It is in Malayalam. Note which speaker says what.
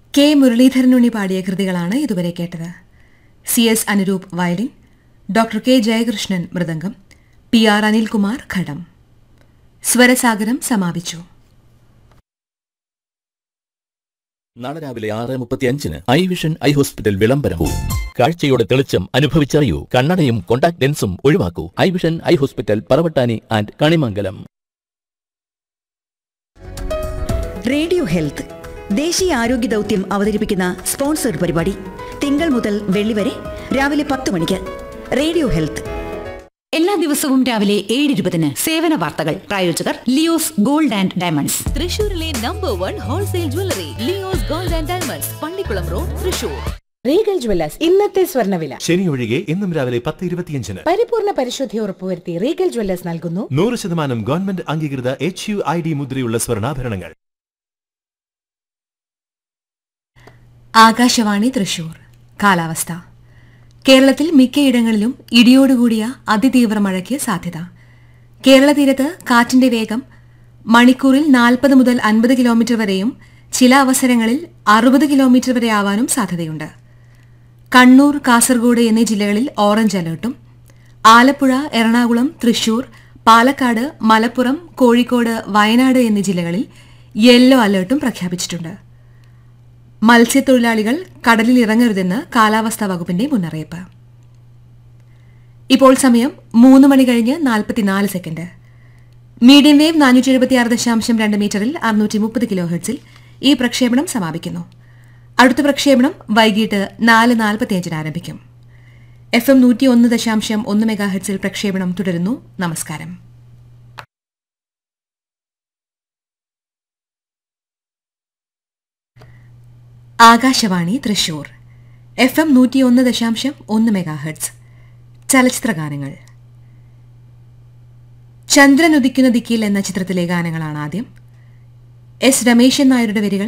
Speaker 1: കെ മുരളീധരനുണ്ണി പാടിയ കൃതികളാണ് ഇതുവരെ കേട്ടത് C S Anuroop violin doctor K Jayakrishnan mridangam P R Anilkumar ghatam സ്വരസാഗരം സമാപിച്ചു
Speaker 2: നാളെ രാവിലെ ആറ് മുപ്പത്തി അഞ്ചിന് ഐ വിഷൻ ഐ ഹോസ്പിറ്റൽ വിളംബരവും കാഴ്ചയുടെ തെളിച്ചം അനുഭവിച്ചറിയൂ കണ്ണടയും കോണ്ടാക്ട് ലെൻസും ഒഴിവാക്കൂ eye vision eye hospital Paravattani and Kanimangalam
Speaker 3: radio health ദേശീയ ആരോഗ്യ ദൗത്യം അവതരിപ്പിക്കുന്ന സ്പോൺസർഡ് പരിപാടി തിങ്കൾ മുതൽ വെള്ളി വരെ രാവിലെ പത്ത് മണിക്ക് റേഡിയോ ഹെൽത്ത്
Speaker 4: എല്ലാ ദിവസവും രാവിലെ ഏഴ് ഇരുപതിന് സേവന വാർത്തകൾ പ്രായോജകർ ലിയോസ് ഗോൾഡ് ആൻഡ് ഡയമണ്ട്സ്
Speaker 5: തൃശൂരിലെ number one wholesale jewellery Leo's gold and diamonds Pallikulam road Thrissur
Speaker 6: Regal jewellers ഇന്നത്തെ സ്വർണ്ണവില
Speaker 7: ശനി ഒഴികെ ഇന്നും രാവിലെ പത്ത് ഇരുപത്തിയഞ്ചിന്
Speaker 6: പരിപൂർണ പരിശുദ്ധി ഉറപ്പുവരുത്തി റീഗൽ ജ്വല്ലേഴ്സ് നൽകുന്നു
Speaker 7: നൂറ് ശതമാനം ഗവൺമെന്റ് അംഗീകൃത എച്ച് യു ഐ ഡി മുദ്രയുള്ള സ്വർണ്ണാഭരണങ്ങൾ
Speaker 1: ആകാശവാണി തൃശൂർ കാലാവസ്ഥ കേരളത്തിൽ മിക്കയിടങ്ങളിലും ഇടിയോടുകൂടിയ അതിതീവ്ര മഴയ്ക്ക് സാധ്യത കേരള തീരത്ത് കാറ്റിന്റെ വേഗം മണിക്കൂറിൽ നാൽപ്പത് മുതൽ അൻപത് കിലോമീറ്റർ വരെയും ചില അവസരങ്ങളിൽ അറുപത് കിലോമീറ്റർ വരെ ആവാനും സാധ്യതയുണ്ട് കണ്ണൂർ കാസർഗോഡ് എന്നീ ജില്ലകളിൽ ഓറഞ്ച് അലർട്ടും ആലപ്പുഴ എറണാകുളം തൃശൂർ പാലക്കാട് മലപ്പുറം കോഴിക്കോട് വയനാട് എന്നീ ജില്ലകളിൽ യെല്ലോ അലർട്ടും പ്രഖ്യാപിച്ചിട്ടുണ്ട് മത്സ്യത്തൊഴിലാളികൾ കടലിൽ ഇറങ്ങരുതെന്ന് കാലാവസ്ഥാ വകുപ്പിന്റെ മുന്നറിയിപ്പ് ഇപ്പോൾ സമയം മൂന്ന് മണി കഴിഞ്ഞ് നാൽപ്പത്തിനാല് സെക്കൻഡ് മീഡിയം വേവ് നാനൂറ്റി എഴുപത്തിയാറ് ദശാംശം രണ്ട് മീറ്ററിൽ അറുന്നൂറ്റി മുപ്പത് കിലോ ഹെർട്സിൽ ഈ പ്രക്ഷേപണം സമാപിക്കുന്നു അടുത്ത പ്രക്ഷേപണം വൈകിട്ട് നാല് നാൽപ്പത്തിയഞ്ചിന് ആരംഭിക്കും എഫ് എം നൂറ്റി ഒന്ന് ദശാംശം ഒന്ന് മെഗാ ഹെർട്സിൽ പ്രക്ഷേപണം തുടരുന്നു നമസ്കാരം ആകാശവാണി തൃശൂർ എഫ് എം നൂറ്റിയൊന്ന് ദശാംശം ഒന്ന് മെഗാ ഹെർട്സ് ചലച്ചിത്രഗാനങ്ങൾ ചന്ദ്രൻ ഉദിക്കുന്ന ദിക്കിൽ എന്ന ചിത്രത്തിലെ ഗാനങ്ങളാണ് ആദ്യം എസ് രമേശൻ നായരുടെ വരികൾ